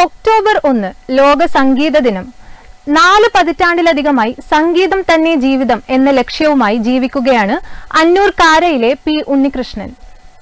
October ഒന്ന് ലോക സംഗീത ദിനം നാല് പതിറ്റാണ്ടിലധികമായി സംഗീതം തന്നെ ജീവിതം എന്ന ലക്ഷ്യവുമായി ജീവിക്കുകയാണ് അന്നൂർ കാരയിലെ പി ഉണ്ണികൃഷ്ണൻ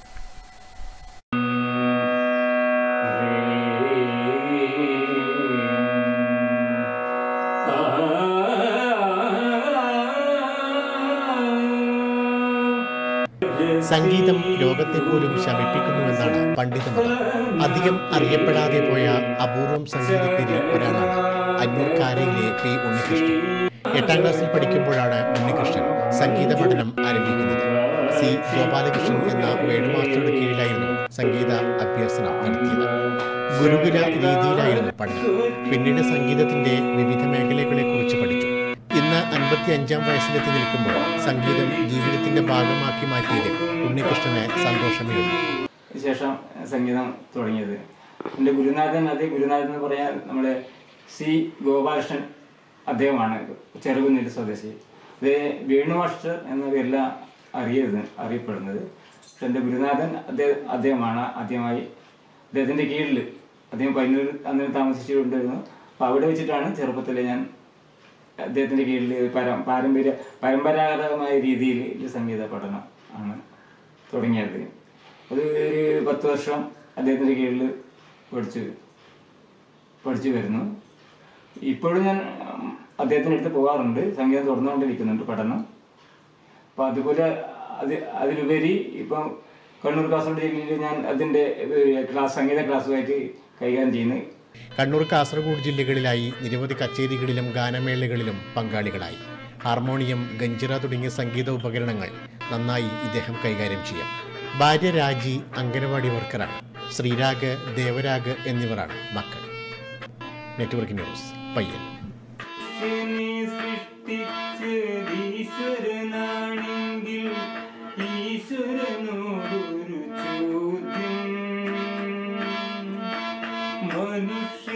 സംഗീതം ലോകത്തെ പോലും ശമിപ്പിക്കുന്നുവെന്നാണ് പണ്ഡിതമതം അധികം അറിയപ്പെടാതെ പോയ അപൂർവം സംഗീതജ്ഞരിൽ ഒരാളാണ് അന്നൂർ കാരയിലെ പി ഉണ്ണികൃഷ്ണൻ എട്ടാം ക്ലാസ്സിൽ പഠിക്കുമ്പോഴാണ് ഉണ്ണികൃഷ്ണൻ സംഗീത പഠനം ആരംഭിക്കുന്നത് സി ഗോപാലകൃഷ്ണൻ എന്ന വേണുമാസ്റ്ററുടെ കീഴിലായിരുന്നു സംഗീത അഭ്യസനം നടത്തിയത് ഗുരുകുല രീതിയിലായിരുന്നു പഠനം പിന്നീട് സംഗീതത്തിന്റെ വിവിധ മേഖലകളെ കുറിച്ച് പഠിച്ചു ഇന്ന് അൻപത്തി അഞ്ചാം വയസ്സിലെത്തി നിൽക്കുമ്പോൾ സംഗീതം ജീവിതത്തിന്റെ ഭാഗമാക്കി മാറ്റിയതിൽ ഉണ്ണികൃഷ്ണന് സന്തോഷമേ ഉള്ളൂ ശേഷം സംഗീതം തുടങ്ങിയത് എൻ്റെ ഗുരുനാഥൻ അതേ ഗുരുനാഥൻ എന്ന് പറയാൻ നമ്മുടെ സി ഗോപാലകൃഷ്ണൻ അദ്ദേഹമാണ് ചെറുകുന്നിൽ സ്വദേശി ഇത് വേണു മാസ്റ്റർ എന്ന പേരില അറിയരുത് അറിയപ്പെടുന്നത് പക്ഷെ എൻ്റെ ഗുരുനാഥൻ അദ്ദേഹം അദ്ദേഹമാണ് ആദ്യമായി അദ്ദേഹത്തിൻ്റെ കീഴിൽ അദ്ദേഹം പയ്യന്നൂർ അന്ന് താമസിച്ചുകൊണ്ടിരുന്നു അപ്പോൾ അവിടെ വെച്ചിട്ടാണ് ചെറുപ്പത്തിൽ ഞാൻ അദ്ദേഹത്തിന്റെ കീഴിൽ പര പാരമ്പര്യ പരമ്പരാഗതമായ രീതിയിൽ ഈ സംഗീത പഠനം ആണ് തുടങ്ങിയത് അത് ഒരു പത്ത് വർഷം അദ്ദേഹത്തിന്റെ കീഴിൽ പഠിച്ചു പഠിച്ചു വരുന്നു ഇപ്പോഴും ഞാൻ ഉം, അദ്ദേഹത്തിന്റെ അടുത്ത് പോകാറുണ്ട് സംഗീതം തുടർന്നുകൊണ്ടിരിക്കുന്നുണ്ട് പഠനം അപ്പൊ അതുപോലെ അത് അതിലുപരി ഇപ്പം കണ്ണൂർ കാസർഗോഡ് ജില്ലയിൽ ഞാൻ അതിന്റെ ഏഹ്, ക്ലാസ് സംഗീത ക്ലാസ്സുമായിട്ട് കൈകാര്യം ചെയ്യുന്നു കണ്ണൂർ കാസർഗോഡ് ജില്ലകളിലായി നിരവധി കച്ചേരികളിലും ഗാനമേളകളിലും പങ്കാളികളായി ഹാർമോണിയം ഗഞ്ചിറ തുടങ്ങിയ സംഗീത ഉപകരണങ്ങൾ നന്നായി ഇദ്ദേഹം കൈകാര്യം ചെയ്യും ഭാര്യ രാജി അംഗനവാടി വർക്കറാണ് ശ്രീരാഗ് ദേവരാഗ് എന്നിവരാണ് മക്കൾ നെറ്റ്വർക്ക് ന്യൂസ് പയ്യൻ ഈശ്വരനെ സൃഷ്ടിച്ചത് ഈശ്വരനാണെങ്കിൽ ഈശ്വരനോടൊരു ചോദ്യം മനുഷ്യ